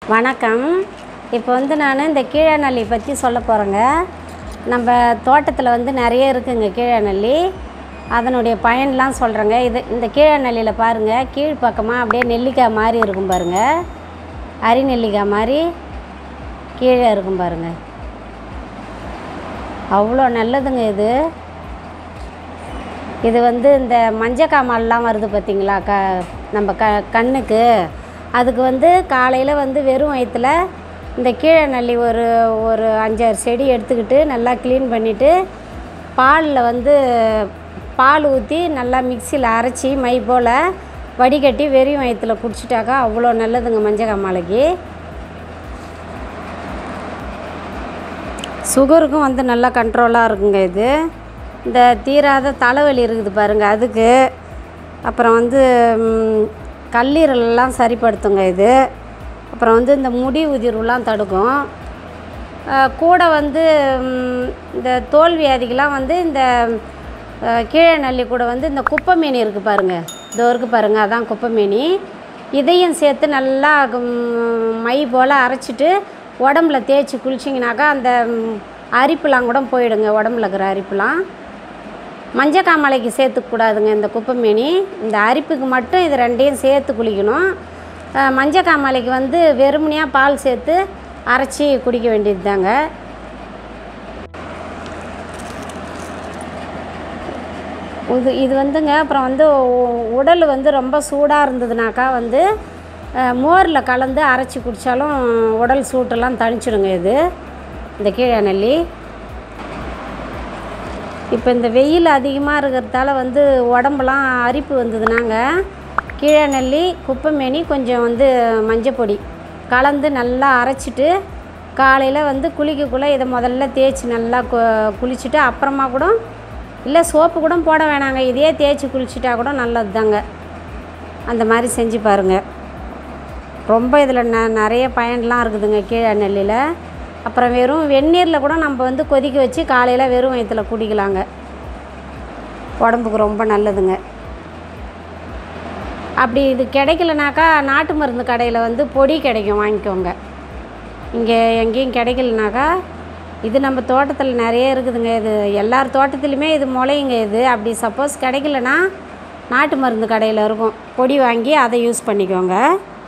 வணக்கம் இப்போ வந்து நான் இந்த கீழநல்லி பற்றி சொல்ல போகிறேங்க நம்ம தோட்டத்தில் வந்து நிறைய இருக்குங்க கீழநல்லி அதனுடைய பயன்லாம் சொல்கிறேங்க இது இந்த கீழநல்லியில் பாருங்கள் கீழ்ப்பக்கமாக அப்படியே நெல்லிக்காய் மாதிரி இருக்கும் பாருங்கள் அரி நெல்லிக்காய் மாதிரி கீழே இருக்கும் பாருங்கள் அவ்வளோ நல்லதுங்க இது இது வந்து இந்த மஞ்சக்காமல்லாம் வருது பார்த்தீங்களா க நம்ம க கண்ணுக்கு அதுக்கு வந்து காலையில் வந்து வெறும் வயிற்றுல இந்த கீழே நல்லி ஒரு ஒரு அஞ்சாறு செடி எடுத்துக்கிட்டு நல்லா க்ளீன் பண்ணிவிட்டு பாலில் வந்து பால் ஊற்றி நல்லா மிக்சியில் அரைச்சி மை போல் வடிகட்டி வெறும் வயிற்றுல குடிச்சிட்டாக்கா அவ்வளோ நல்லதுங்க மஞ்சக்காமாலைக்கு சுகருக்கும் வந்து நல்லா கண்ட்ரோலாக இருக்குங்க இது இந்த தீராத தலைவலி இருக்குது பாருங்கள் அதுக்கு அப்புறம் வந்து ம், கல்லீரலெல்லாம் சரிப்படுத்துங்க இது அப்புறம் வந்து இந்த முடி உதிர்வுலாம் தடுக்கும் அஹ், கூட வந்து ம், இந்த தோல் வியாதிக்கெலாம் வந்து இந்த அஹ், கீழே நல்லி கூட வந்து இந்த குப்பைமேனி இருக்குது பாருங்கள் இதோ இருக்குது பாருங்கள் அதான் குப்பைமேனி இதையும் சேர்த்து நல்லா ம், மை போல் அரைச்சிட்டு உடம்புல தேய்ச்சி குளிச்சிங்கனாக்கா அந்த ம், அரிப்புலாம் கூட போயிடுங்க உடம்புல இருக்கிற அரிப்புலாம் மஞ்சக்காமலைக்கு சேர்த்துக்கூடாதுங்க இந்த குப்பைமேனி இந்த அரிப்புக்கு மட்டும் இது ரெண்டையும் சேர்த்து குளிக்கணும் அஹ், மஞ்சக்காமலைக்கு வந்து வெறுமனையாக பால் சேர்த்து அரைச்சி குடிக்க வேண்டியது தாங்க இது இது வந்துங்க அப்புறம் வந்து உ- உடல் வந்து ரொம்ப சூடாக இருந்ததுனாக்கா வந்து அஹ், மோரில் கலந்து அரைச்சி குடித்தாலும் உடல் சூட்டெல்லாம் தணிச்சிடுங்க இது இந்த கீழே நெல்லி இப்போ இந்த வெயில் அதிகமாக இருக்கிறதால வந்து உடம்புலாம் அரிப்பு வந்ததுனாங்க கீழே நெல்லி குப்பைமேனி கொஞ்சம் வந்து மஞ்சப்பொடி கலந்து நல்லா அரைச்சிட்டு காலையில் வந்து குளிக்கக்குள்ளே இதை முதல்ல தேய்ச்சி நல்லா கு குளிச்சுட்டு அப்புறமா கூட இல்லை சோப்பு கூட போட வேணாங்க இதையே தேய்ச்சி குளிச்சிட்டா கூட நல்லது தாங்க அந்த மாதிரி செஞ்சு பாருங்கள் ரொம்ப இதில் ந நிறைய பயன்லாம் இருக்குதுங்க கீழே நெல்லியில் அப்புறம் வெறும் வெந்நீரில் கூட நம்ம வந்து கொதிக்க வச்சு காலையில் வெறும் வயிற்றுல குடிக்கலாங்க உடம்புக்கு ரொம்ப நல்லதுங்க அப்படி இது கிடைக்கலனாக்கா நாட்டு மருந்து கடையில் வந்து பொடி கிடைக்கும் வாங்கிக்கோங்க இங்கே எங்கேயும் கிடைக்கலனாக்கா இது நம்ம தோட்டத்தில் நிறைய இருக்குதுங்க இது எல்லார் தோட்டத்துலையுமே இது முளையுங்க இது அப்படி சப்போஸ் கிடைக்கலனா நாட்டு மருந்து கடையில் இருக்கும் பொடி வாங்கி அதை யூஸ் பண்ணிக்கோங்க